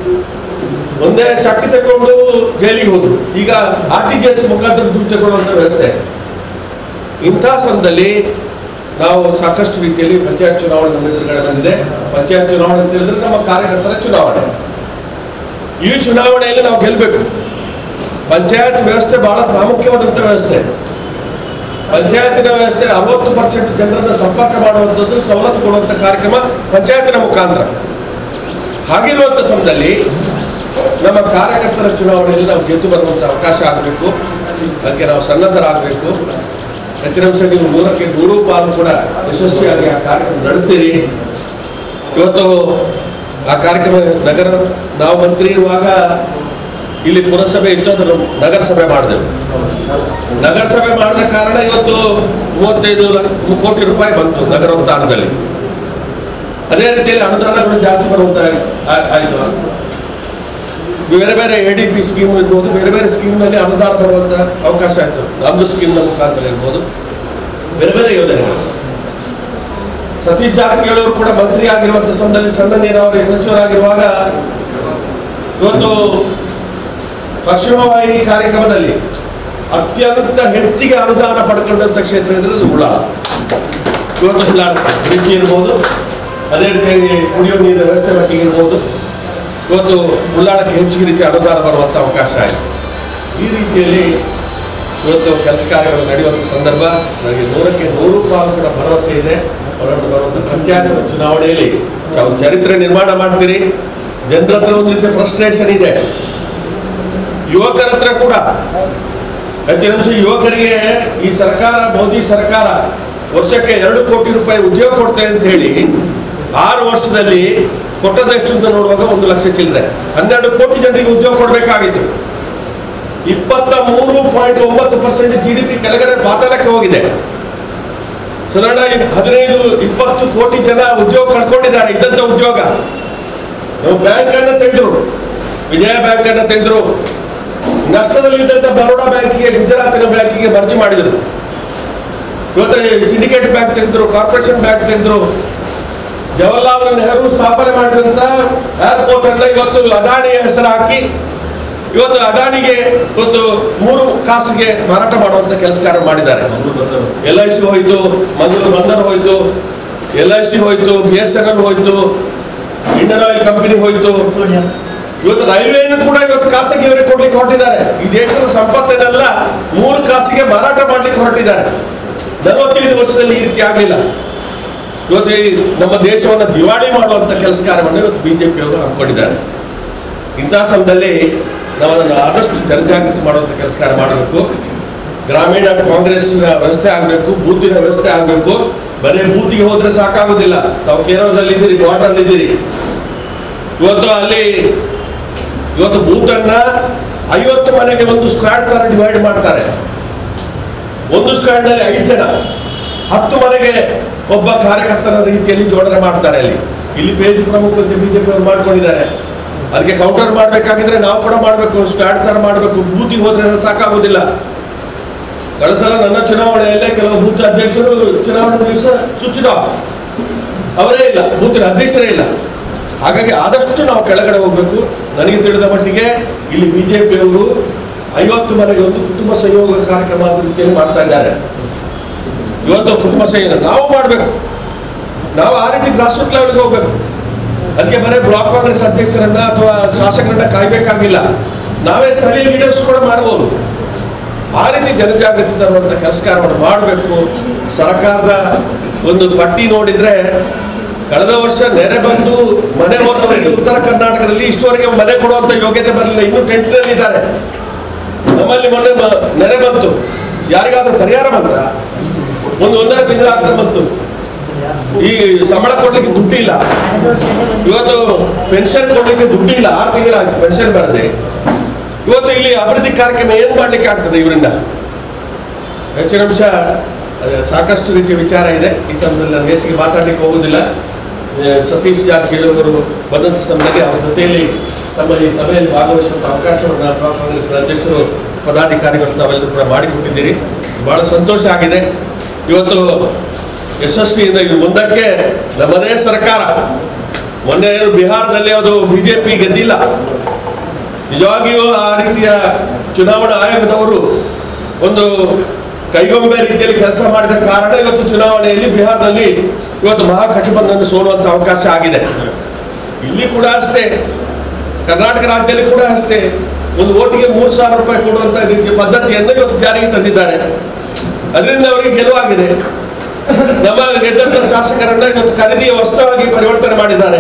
ಒಂದೇ ಚಕ್ಕೆ ತಗೊಂಡು ಜೈಲಿಗೆ ಹೋದ್ರು ಈಗ ಆರ್ ಟಿ ಜಿ ಎಸ್ ಮುಖಾಂತರ ದುಡ್ಡು ತಗೊಳ್ಳುವಂಥ ವ್ಯವಸ್ಥೆ ಇಂಥ ಸಂದರ್ಭದಲ್ಲಿ ನಾವು ಸಾಕಷ್ಟು ರೀತಿಯಲ್ಲಿ ಪಂಚಾಯತ್ ಚುನಾವಣೆ ನಮ್ಮ ಎದುರುಗಡೆ ಬಂದಿದೆ ಪಂಚಾಯತ್ ಚುನಾವಣೆ ಅಂತ ಹೇಳಿದ್ರೆ ನಮ್ಮ ಕಾರ್ಯಕರ್ತರ ಚುನಾವಣೆ ಈ ಚುನಾವಣೆಯಲ್ಲಿ ನಾವು ಗೆಲ್ಲಬೇಕು ಪಂಚಾಯತ್ ವ್ಯವಸ್ಥೆ ಬಹಳ ಪ್ರಾಮುಖ್ಯವಾದಂಥ ವ್ಯವಸ್ಥೆ ಪಂಚಾಯತಿನ ವ್ಯವಸ್ಥೆ ಅರವತ್ತು ಪರ್ಸೆಂಟ್ ಜನರನ್ನ ಸಂಪರ್ಕ ಮಾಡುವಂಥದ್ದು ಸವಲತ್ತು ಕೊಡುವಂಥ ಕಾರ್ಯಕ್ರಮ ಪಂಚಾಯತಿನ ಮುಖಾಂತರ ಹಾಗಿರುವಂಥ ಸಮಯದಲ್ಲಿ ನಮ್ಮ ಕಾರ್ಯಕರ್ತರ ಚುನಾವಣೆಯಲ್ಲಿ ನಾವು ಗೆದ್ದು ಬರುವಂಥ ಅವಕಾಶ ಆಗಬೇಕು ಅದಕ್ಕೆ ನಾವು ಸನ್ನದ್ಧರಾಗಬೇಕು ಹೆಚ್ಚಿನ ಅಂಶ ನೀವು ನೂರಕ್ಕೆ ನೂರು ಪಾಲು ಕೂಡ ಯಶಸ್ವಿಯಾಗಿ ಆ ಕಾರ್ಯಕ್ರಮ ನಡೆಸ್ತೀರಿ ಇವತ್ತು ಆ ಕಾರ್ಯಕ್ರಮ ನಗರ ನಾವು ಮಂತ್ರಿ ಇರುವಾಗ ಇಲ್ಲಿ ಪುರಸಭೆ ಇತ್ತು ಅದನ್ನು ನಗರಸಭೆ ಮಾಡಿದೆವು ನಗರಸಭೆ ಮಾಡಿದ ಕಾರಣ ಇವತ್ತು ಮೂವತ್ತೈದು ಲ- ಕೋಟಿ ರೂಪಾಯಿ ಬಂತು ನಗರೋದ್ಯಾನದಲ್ಲಿ ಅದೇ ರೀತಿಯಲ್ಲಿ ಅನುದಾನಗಳು ಜಾಸ್ತಿ ಬರುವಂತ ಆ- ಆಯ್ತು ಬೇರೆ ಬೇರೆ ಎ ಡಿ ಪಿ ಸ್ಕೀಮ್ ಇರ್ಬೋದು ಬೇರೆ ಬೇರೆ ಸ್ಕೀಮ್ನಲ್ಲಿ ಅನುದಾನ ಬರುವಂತ ಅವಕಾಶ ಆಯ್ತು ನಮ್ದು ಸ್ಕೀಮ್ನ ಮುಖಾಂತರ ಇರ್ಬೋದು ಬೇರೆ ಬೇರೆ ಯೋಜನೆಗಳು ಸತೀಶ್ ಜಾರಕಿಹೊಳಿ ಅವರು ಕೂಡ ಮಂತ್ರಿ ಆಗಿರುವಂತ ಸಂದರ್ಭದಲ್ಲಿ ಸಣ್ಣ ನೀರಾವರಿ ಸಚಿವರಾಗಿರುವಾಗ ಇವತ್ತು ಪಶ್ಚಿಮ ವಾಹಿನಿ ಕಾರ್ಯಕ್ರಮದಲ್ಲಿ ಅತ್ಯಂತ ಹೆಚ್ಚಿಗೆ ಅನುದಾನ ಪಡ್ಕೊಂಡಂತ ಕ್ಷೇತ್ರ ಇದ್ರೆ ಅದು ಉಳ್ಳಾಳ ಇವತ್ತು ಉಳ್ಳಾಳ ಬ್ರಿಡ್ಜ್ ಇರ್ಬೋದು ಅದೇ ರೀತಿಯಾಗಿ ಕುಡಿಯೋ ನೀರಿನ ವ್ಯವಸ್ಥೆ ಮಟ್ಟಿಗೆ ಇರ್ಬೋದು ಇವತ್ತು ಉಳ್ಳಾಳಕ್ಕೆ ಹೆಚ್ಚಿಗೆ ರೀತಿ ಅನುದಾನ ಬರುವಂಥ ಅವಕಾಶ ಆಯಿತು ಈ ರೀತಿಯಲ್ಲಿ ಇವತ್ತು ಕೆಲಸ ಕಾರ್ಯಗಳು ನಡೆಯುವಂಥ ಸಂದರ್ಭ ನನಗೆ ನೂರಕ್ಕೆ ನೂರು ಪಾಲು ಕೂಡ ಭರವಸೆ ಇದೆ ಹೊರಟು ಬರುವಂಥ ಪಂಚಾಯತ್ ಚುನಾವಣೆಯಲ್ಲಿ ತಾವು ಚರಿತ್ರೆ ನಿರ್ಮಾಣ ಮಾಡ್ತೀರಿ ಜನರ ಹತ್ರ ಒಂದು ರೀತಿಯ ಫ್ರಸ್ಟ್ರೇಷನ್ ಇದೆ ಯುವಕರ ಹತ್ರ ಕೂಡ ಹೆಚ್ಚಿನ ಅಂಶ ಯುವಕರಿಗೆ ಈ ಸರ್ಕಾರ ಮೋದಿ ಸರ್ಕಾರ ವರ್ಷಕ್ಕೆ ಎರಡು ಕೋಟಿ ರೂಪಾಯಿ ಉದ್ಯೋಗ ಕೊಡ್ತೇವೆ ಅಂತ ಹೇಳಿ ಆರು ವರ್ಷದಲ್ಲಿ ಕೊಟ್ಟದೆಷ್ಟು ಅಂತ ನೋಡುವಾಗ ಒಂದು ಲಕ್ಷ ಚಿಲ್ಲರೆ ಹನ್ನೆರಡು ಕೋಟಿ ಜನರಿಗೆ ಉದ್ಯೋಗ ಕೊಡಬೇಕಾಗಿತ್ತು ಇಪ್ಪತ್ತ ಮೂರು ಪಾಯಿಂಟ್ ಒಂಬತ್ತು ಪರ್ಸೆಂಟ್ ಜಿ ಡಿ ಪಿ ಕೆಳಗಡೆ ಪಾತಾಳಕ್ಕೆ ಹೋಗಿದೆ ಸಾಧಾರಣ ಹದಿನೈದು ಇಪ್ಪತ್ತು ಕೋಟಿ ಜನ ಉದ್ಯೋಗ ಕಳ್ಕೊಂಡಿದ್ದಾರೆ ಇದ್ದಂತ ಉದ್ಯೋಗ ನಾವು ಬ್ಯಾಂಕ್ ಅನ್ನ ತೆಗೆದ್ರು ವಿಜಯ ಬ್ಯಾಂಕ್ ಅನ್ನ ತೆಗೆದ್ರು ನಷ್ಟದಲ್ಲಿದ್ದಂಥ ಬರೋಡಾ ಬ್ಯಾಂಕಿಗೆ ಗುಜರಾತಿನ ಬ್ಯಾಂಕಿಗೆ ಮರ್ಜಿ ಮಾಡಿದರು ಇವತ್ತು ಸಿಂಡಿಕೇಟ್ ಬ್ಯಾಂಕ್ ತೆಗೆದ್ರು ಕಾರ್ಪೊರೇಷನ್ ಬ್ಯಾಂಕ್ ತೆಗೆದ್ರು ಜವಾಹರ್ಲಾಲ್ ನೆಹರು ಸ್ಥಾಪನೆ ಮಾಡಿದಂತ ಏರ್ಪೋರ್ಟ್ ಅನ್ನ ಇವತ್ತು ಅದಾನಿಯ ಹೆಸರು ಹಾಕಿ ಇವತ್ತು ಅದಾನಿಗೆ ಇವತ್ತು ಮೂರು ಕಾಸಿಗೆ ಮಾರಾಟ ಮಾಡುವಂತ ಕೆಲಸ ಕಾರ್ಯ ಮಾಡಿದ್ದಾರೆ ಎಲ್ ಐ ಸಿ ಹೋಯ್ತು ಮಂಗಳೂರು ಬಂದರು ಹೋಯ್ತು ಎಲ್ ಐ ಸಿ ಹೋಯ್ತು ಬಿ ಎಸ್ ಎನ್ ಎಲ್ ಹೋಯ್ತು ಇಂಡಿಯನ್ ಆಯಿಲ್ ಕಂಪನಿ ಹೋಯ್ತು ಇವತ್ತು ರೈಲ್ವೆಯನ್ನು ಕೂಡ ಇವತ್ತು ಖಾಸಗಿಯವರಿಗೆ ಕೊಡ್ಲಿಕ್ಕೆ ಹೊರಟಿದ್ದಾರೆ ಈ ದೇಶದ ಸಂಪತ್ತನ್ನೆಲ್ಲ ಮೂರು ಕಾಸಿಗೆ ಮಾರಾಟ ಮಾಡ್ಲಿಕ್ಕೆ ಹೊರಟಿದ್ದಾರೆ ನಲವತ್ತೈದು ವರ್ಷದಲ್ಲಿ ಈ ರೀತಿ ಆಗಲಿಲ್ಲ ಇವತ್ತು ಈ ನಮ್ಮ ದೇಶವನ್ನು ದಿವಾಳಿ ಮಾಡುವಂತ ಕೆಲಸ ಕಾರ್ಯವನ್ನು ಇವತ್ತು ಬಿಜೆಪಿ ಅವರು ಹಮ್ಮಿಕೊಂಡಿದ್ದಾರೆ ಇಂತಹ ಸಮಯದಲ್ಲಿ ನಾವು ಅದನ್ನು ಆದಷ್ಟು ಜನಜಾಗೃತಿ ಮಾಡುವಂತ ಕೆಲಸ ಕಾರ್ಯ ಮಾಡಬೇಕು ಗ್ರಾಮೀಣ ಕಾಂಗ್ರೆಸ್ನ ವ್ಯವಸ್ಥೆ ಆಗಬೇಕು ಬೂತಿನ ವ್ಯವಸ್ಥೆ ಆಗಬೇಕು ಬರೀ ಬೂತಿಗೆ ಹೋದ್ರೆ ಸಾಕಾಗೋದಿಲ್ಲ ತಾವು ಕೇರಳದಲ್ಲಿದ್ದೀರಿ ಬಾರ್ಡರ್ಲಿದ್ದೀರಿ ಇವತ್ತು ಅಲ್ಲಿ ಇವತ್ತು ಬೂತನ್ನ ಐವತ್ತು ಮನೆಗೆ ಒಂದು ಸ್ಕ್ವಾಡ್ ತರ ಡಿವೈಡ್ ಮಾಡ್ತಾರೆ ಒಂದು ಸ್ಕ್ವಾಡ್ ನಲ್ಲಿ ಐದು ಜನ ಹತ್ತು ಮನೆಗೆ ಒಬ್ಬ ಕಾರ್ಯಕರ್ತರ ರೀತಿಯಲ್ಲಿ ಜೋಡಣೆ ಮಾಡ್ತಾರೆ ಅಲ್ಲಿ ಇಲ್ಲಿ ಪೇಜ್ ಪ್ರಮುಖ ಅಂತ ಬಿಜೆಪಿ ಅವರು ಮಾಡ್ಕೊಂಡಿದ್ದಾರೆ ಅದಕ್ಕೆ ಕೌಂಟರ್ ಮಾಡ್ಬೇಕಾಗಿದ್ರೆ ನಾವು ಕೂಡ ಮಾಡಬೇಕು ಸ್ಕ್ವಾಡ್ ತರ ಮಾಡಬೇಕು ಬೂತಿಗೆ ಹೋದ್ರೆ ಸಾಕಾಗೋದಿಲ್ಲ ಕಳೆದ ಸಲ ನನ್ನ ಚುನಾವಣೆಯಲ್ಲೇ ಕೆಲವು ಬೂತ್ ಅಧ್ಯಕ್ಷರು ಚುನಾವಣೆ ದಿವಸ ಸ್ವಿಚ್ ಆಫ್ ಅವರೇ ಇಲ್ಲ ಬೂತಿನ ಅಧ್ಯಕ್ಷರೇ ಇಲ್ಲ ಹಾಗಾಗಿ ಆದಷ್ಟು ನಾವು ಕೆಳಗಡೆ ಹೋಗ್ಬೇಕು ನನಗೆ ತಿಳಿದ ಮಟ್ಟಿಗೆ ಇಲ್ಲಿ ಬಿಜೆಪಿಯವರು ಐವತ್ತು ಮನೆಗೆ ಒಂದು ಕುಟುಂಬ ಸಂಯೋಗ ಕಾರ್ಯಕ್ರಮ ಅಂತ ರೀತಿಯಲ್ಲಿ ಮಾಡ್ತಾ ಇದ್ದಾರೆ ಇವತ್ತು ಕುಟುಂಬ ಸಂಯೋಗ ನಾವು ಮಾಡಬೇಕು ನಾವು ಆ ರೀತಿ ಗ್ರಾಸ್ ರೂಟ್ ಲೆವೆಲ್ಗೆ ಹೋಗ್ಬೇಕು ಅದಕ್ಕೆ ಬರೀ ಬ್ಲಾಕ್ ಕಾಂಗ್ರೆಸ್ ಅಧ್ಯಕ್ಷರನ್ನ ಅಥವಾ ಶಾಸಕರನ್ನ ಕಾಯ್ಬೇಕಾಗಿಲ್ಲ ನಾವೇ ಸ್ಥಳೀಯ ಲೀಡರ್ಸ್ ಕೂಡ ಮಾಡ್ಬೋದು ಆ ರೀತಿ ಜನಜಾಗೃತಿ ತರುವಂತ ಕೆಲಸ ಕಾರ್ಯವನ್ನು ಮಾಡಬೇಕು ಸರ್ಕಾರದ ಒಂದು ಪಟ್ಟಿ ನೋಡಿದ್ರೆ ಕಳೆದ ವರ್ಷ ನೆರೆ ಬಂದು ಮನೆ ಹೋದವರಿಗೆ ಉತ್ತರ ಕರ್ನಾಟಕದಲ್ಲಿ ಇಷ್ಟುವರೆಗೆ ಮನೆ ಕೊಡುವಂತ ಯೋಗ್ಯತೆ ಬರಲಿಲ್ಲ ಇನ್ನು ಟೆಂಟ್ನಲ್ಲಿ ಇದ್ದಾರೆ ನಮ್ಮಲ್ಲಿ ಮೊನ್ನೆ ಮ- ನೆರೆ ಬಂತು ಯಾರಿಗಾದ್ರೂ ಪರಿಹಾರ ಬಂತ ಒಂದು ಒಂದರ ತಿಂಗಳ ಆಗ್ತಾ ಬಂತು ಈ ಸಂಬಳ ಕೊಡ್ಲಿಕ್ಕೆ ದುಡ್ಡಿಲ್ಲ ಇವತ್ತು ಪೆನ್ಷನ್ ಕೊಡ್ಲಿಕ್ಕೆ ದುಡ್ಡಿಲ್ಲ ಆರು ತಿಂಗಳಾಯ್ತು ಪೆನ್ಷನ್ ಬರದೆ ಇವತ್ತು ಇಲ್ಲಿ ಅಭಿವೃದ್ಧಿ ಕಾರ್ಯಕ್ರಮ ಏನ್ ಮಾಡ್ಲಿಕ್ಕೆ ಆಗ್ತದೆ ಇವರಿಂದ ಹೆಚ್ಚಿನ ಅಂಶ ಅದೇ ಸಾಕಷ್ಟು ರೀತಿಯ ವಿಚಾರ ಇದೆ ಈ ಸಮಯದಲ್ಲಿ ನಾನು ಹೆಚ್ಚಿಗೆ ಮಾತಾಡ್ಲಿಕ್ಕೆ ಹೋಗುದಿಲ್ಲ ಏ, ಸತೀಶ್ ಜಾರಕಿಹೊಳಿ ಅವರು ಬಂದಂಥ ಸಮಯದಲ್ಲಿ ಅವರ ಜೊತೆಯಲ್ಲಿ ತಮ್ಮ ಈ ಸಭೆಯಲ್ಲಿ ಭಾಗವಹಿಸುವಂಥ ಅವಕಾಶವನ್ನು ಬ್ಲಾಕ್ ಕಾಂಗ್ರೆಸ್ ಅಧ್ಯಕ್ಷರು ಪದಾಧಿಕಾರಿಗಳು ತಾವೆಲ್ಲರೂ ಕೂಡ ಮಾಡಿಕೊಟ್ಟಿದ್ದೀರಿ ಬಹಳ ಸಂತೋಷ ಆಗಿದೆ ಇವತ್ತು ಯಶಸ್ವಿಯಿಂದ ಇನ್ನು ಮುಂದಕ್ಕೆ ನಮ್ಮದೇ ಸರ್ಕಾರ ಮೊನ್ನೆ ಏನು ಬಿಹಾರದಲ್ಲಿ ಅದು ಬಿಜೆಪಿ ಗೆದ್ದಿಲ್ಲ ನಿಜವಾಗಿಯೂ ಆ ರೀತಿಯ ಚುನಾವಣಾ ಆಯೋಗದವರು ಒಂದು ಕೈಗೊಂಬೆ ರೀತಿಯಲ್ಲಿ ಕೆಲಸ ಮಾಡಿದ ಕಾರಣ ಇವತ್ತು ಚುನಾವಣೆಯಲ್ಲಿ ಬಿಹಾರದಲ್ಲಿ ಇವತ್ತು ಮಹಾಗಠಬಂಧನ ಸೋಲುವಂತ ಅವಕಾಶ ಆಗಿದೆ ಇಲ್ಲಿ ಕೂಡ ಅಷ್ಟೇ ಕರ್ನಾಟಕ ರಾಜ್ಯದಲ್ಲಿ ಕೂಡ ಅಷ್ಟೇ ಒಂದು ಓಟಿಗೆ ಮೂರು ಸಾವಿರ ರೂಪಾಯಿ ಕೊಡುವಂತ ರೀತಿಯ ಪದ್ಧತಿಯನ್ನು ಇವತ್ತು ಜಾರಿಗೆ ತಂದಿದ್ದಾರೆ ಅದರಿಂದ ಅವರಿಗೆ ಗೆಲುವಾಗಿದೆ ನಮ್ಮ ಗೆದ್ದಂತ ಶಾಸಕರನ್ನ ಇವತ್ತು ಖರೀದಿಯ ವಸ್ತುವಾಗಿ ಪರಿವರ್ತನೆ ಮಾಡಿದ್ದಾರೆ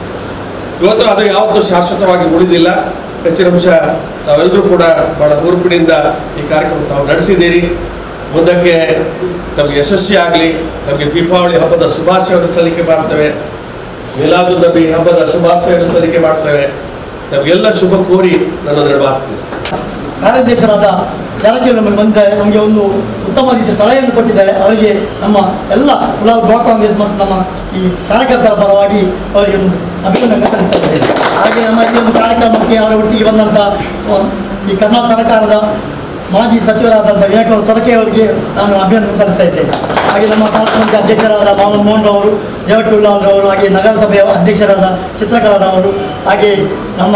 ಇವತ್ತು ಅದು ಯಾವತ್ತೂ ಶಾಶ್ವತವಾಗಿ ಉಳಿದಿಲ್ಲ ಹೆಚ್ಚಿನ ಅಂಶ ತಾವೆಲ್ಲರೂ ಕೂಡ ಬಹಳ ಹುರುಪಿನಿಂದ ಈ ಕಾರ್ಯಕ್ರಮ ತಾವು ನಡೆಸಿದ್ದೀರಿ ಮುಂದಕ್ಕೆ ನಮಗೆ ಯಶಸ್ವಿ ಆಗಲಿ ನಮಗೆ ದೀಪಾವಳಿ ಹಬ್ಬದ ಶುಭಾಶಯವನ್ನು ಸಲ್ಲಿಕೆ ಮಾಡ್ತೇವೆ ಮಿಲಾದು ನಬಿ ಹಬ್ಬದ ಶುಭಾಶಯವನ್ನು ಸಲ್ಲಿಕೆ ಮಾಡ್ತೇವೆ ನಮಗೆಲ್ಲ ಶುಭ ಕೋರಿ ನನ್ನ ಮಾತು ತಿಳಿಸ್ತೇನೆ ಕಾರ್ಯಾಧ್ಯಕ್ಷರಾದ ಜಾರಕಿಹೊಳಿ ನಮಗೆ ಬಂದಿದ್ದಾರೆ ನಮಗೆ ಒಂದು ಉತ್ತಮ ರೀತಿಯ ಸಲಹೆಯನ್ನು ಕೊಟ್ಟಿದ್ದಾರೆ ಅವರಿಗೆ ನಮ್ಮ ಎಲ್ಲ ಉಲಾಲ್ ಬ್ಲಾಕ್ ಕಾಂಗ್ರೆಸ್ ಮತ್ತು ನಮ್ಮ ಈ ಕಾರ್ಯಕರ್ತರ ಪರವಾಗಿ ಅವರಿಗೆ ಒಂದು ಅಭಿನಂದನೆ ಸಲ್ಲಿಸ್ತಾ ಇದ್ದೇನೆ ಹಾಗೆ ನಮ್ಮ ಈ ಒಂದು ಕಾರ್ಯಕ್ರಮಕ್ಕೆ ಅವರ ಒಟ್ಟಿಗೆ ಬಂದಂಥ ಅಹ್, ಈ ಕರ್ನಾಟಕ ಸರ್ಕಾರದ ಮಾಜಿ ಸಚಿವರಾದಂಥ ವಿನಾಯಕ ಸೊರಕೆ ಅವರಿಗೆ ನಾನು ಅಭಿನಂದನೆ ಸಲ್ಲಿಸ್ತಾ ಇದ್ದೇನೆ ಹಾಗೆ ನಮ್ಮ ತಾಲೂಕು ಪಂಚಾಯತ್ ಅಧ್ಯಕ್ಷರಾದ ಮಾಮನ್ ಮೋಹನ್ ರವರು ದೇವಕುಲ್ಲಾಲ್ ರವರು ಹಾಗೆ ನಗರಸಭೆಯ ಅಧ್ಯಕ್ಷರಾದ ಚಿತ್ರಕಲಾರವರು ಹಾಗೆ ನಮ್ಮ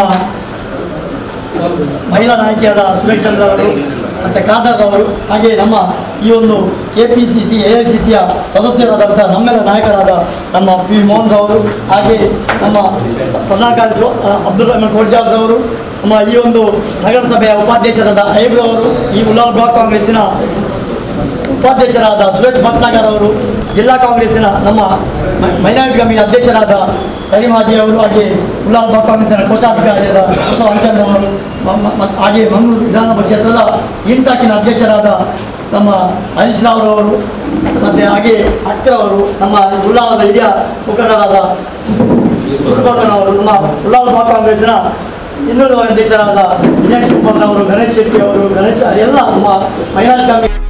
ಮಹಿಳಾ ನಾಯಕಿಯಾದ ಸುರೇಶ್ ಚಂದ್ರ ಅವರು ಮತ್ತು ಖಾದರ್ ಅವರು ಹಾಗೆ ನಮ್ಮ ಈ ಒಂದು K P C C A I C ಸಿಯ ಸದಸ್ಯರಾದಂಥ ನಮ್ಮೆಲ್ಲ ನಾಯಕರಾದ ನಮ್ಮ ಪಿ ಮೋಹನ್ ರವರು ಹಾಗೆ ನಮ್ಮ ಪ್ರಧಾನ ಕಾರ್ಯದರ್ಶಿ ಅಬ್ದುಲ್ ರಹಮಾನ್ ಕೋಡ್ಜಾಲ್ ರವರು ನಮ್ಮ ಈ ಒಂದು ನಗರಸಭೆಯ ಉಪಾಧ್ಯಕ್ಷರಾದ ಐಬ್ರು ಅವರು ಈ ಉಲ್ಲಾಲ್ ಬ್ಲಾಕ್ ಕಾಂಗ್ರೆಸ್ಸಿನ ಉಪಾಧ್ಯಕ್ಷರಾದ ಸುರೇಶ್ ಭಟ್ನಾಗರ್ ಅವರು ಜಿಲ್ಲಾ ಕಾಂಗ್ರೆಸ್ಸಿನ ನಮ್ಮ ಮೈ- ಮೈನಾರಿಟಿ ಕಮಿಟಿ ಅಧ್ಯಕ್ಷರಾದ ಕರೀಂ ಹಾಜಿ ಅವರು ಹಾಗೆ ಉಲ್ಲಾಲ್ ಬ್ಲಾಕ್ ಕಾಂಗ್ರೆಸ್ಸಿನ ಕೋಶಾಧಿಕಾರಿಯಾದ ಹೊಸ ಅಂಚನ್ ಅವರು ಮ- ಮ- ಮತ್ತು ಹಾಗೆ ಮಂಗಳೂರು ವಿಧಾನಸಭಾ ಕ್ಷೇತ್ರದ ಇಂಟಾಕಿನ ಅಧ್ಯಕ್ಷರಾದ ನಮ್ಮ ಹರೀಶ್ ರಾವ್ ಅವರು ಮತ್ತು ಹಾಗೆ ಅಕ್ಕ ಅವರು ನಮ್ಮ ಉಲ್ಲಾಲದ ಹಿರಿಯ ಮುಖಂಡರಾದ ಅವರು ನಮ್ಮ ಉಲ್ಲಾಲ್ ಬ್ಲಾಕ್ ಕಾಂಗ್ರೆಸ್ಸಿನ ಇನ್ನೂರು ಅಧ್ಯಕ್ಷರಾದ ವಿನಯ್ ಕುಮಾರ್ ಅವರು ಗಣೇಶ್ ಶೆಟ್ಟಿ ಅವರು ಗಣೇಶ್ ಎಲ್ಲ ನಮ್ಮ ಮಹಿಳಾ ಕಮಿಟಿ